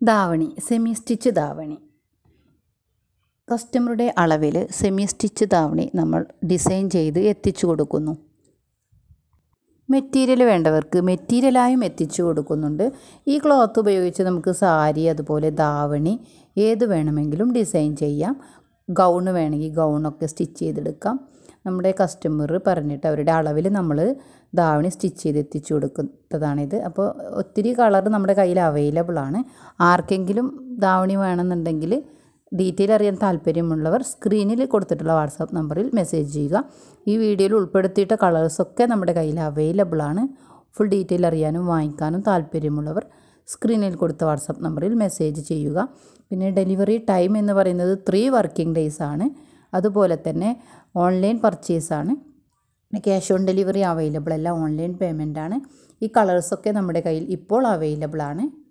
davani semi stitch ദാവണി കസ്റ്റമറുടെ അളവിൽ സെമി സ്റ്റിച്ച് ദാവണി നമ്മൾ ഡിസൈൻ ചെയ്ത് എത്തിച്ചു കൊടുക്കുന്നു മെറ്റീരിയൽ വേണ്ടവർക്ക് മെറ്റീരിയലായും എത്തിച്ചു കൊടുക്കുന്നുണ്ട് ഈ ക്ലോത്ത് ഉപയോഗിച്ച് നമുക്ക് സാരി അതുപോലെ ദാവണി ഏത് വേണമെങ്കിലും ഡിസൈൻ ചെയ്യാം ഗൗണ് വേണമെങ്കിൽ ഗൗണൊക്കെ സ്റ്റിച്ച് ചെയ്തെടുക്കാം നമ്മുടെ കസ്റ്റമർ പറഞ്ഞിട്ട് അവരുടെ അളവിൽ നമ്മൾ ദാവണി സ്റ്റിച്ച് ചെയ്ത് എത്തിച്ചു കൊടുക്കുന്നതാണിത് അപ്പോൾ ഒത്തിരി കളർ നമ്മുടെ കയ്യിൽ അവൈലബിൾ ആണ് ആർക്കെങ്കിലും ദാവണി വേണമെന്നുണ്ടെങ്കിൽ ഡീറ്റെയിൽ അറിയാൻ താല്പര്യമുള്ളവർ സ്ക്രീനിൽ കൊടുത്തിട്ടുള്ള വാട്സാപ്പ് നമ്പറിൽ മെസ്സേജ് ചെയ്യുക ഈ വീഡിയോയിൽ ഉൾപ്പെടുത്തിയിട്ട കളേഴ്സൊക്കെ നമ്മുടെ കയ്യിൽ അവൈലബിൾ ആണ് ഫുൾ ഡീറ്റെയിൽ അറിയാനും വാങ്ങിക്കാനും താല്പര്യമുള്ളവർ സ്ക്രീനിൽ കൊടുത്ത വാട്സാപ്പ് നമ്പറിൽ മെസ്സേജ് ചെയ്യുക പിന്നെ ഡെലിവറി ടൈം എന്ന് പറയുന്നത് ത്രീ വർക്കിംഗ് ഡേയ്സ് ആണ് അതുപോലെ തന്നെ ഓൺലൈൻ പർച്ചേസ് ആണ് ക്യാഷ് ഓൺ ഡെലിവറി അവൈലബിൾ അല്ല ഓൺലൈൻ പേയ്മെൻ്റ് ആണ് ഈ കളേഴ്സൊക്കെ നമ്മുടെ കയ്യിൽ ഇപ്പോൾ അവൈലബിൾ ആണ്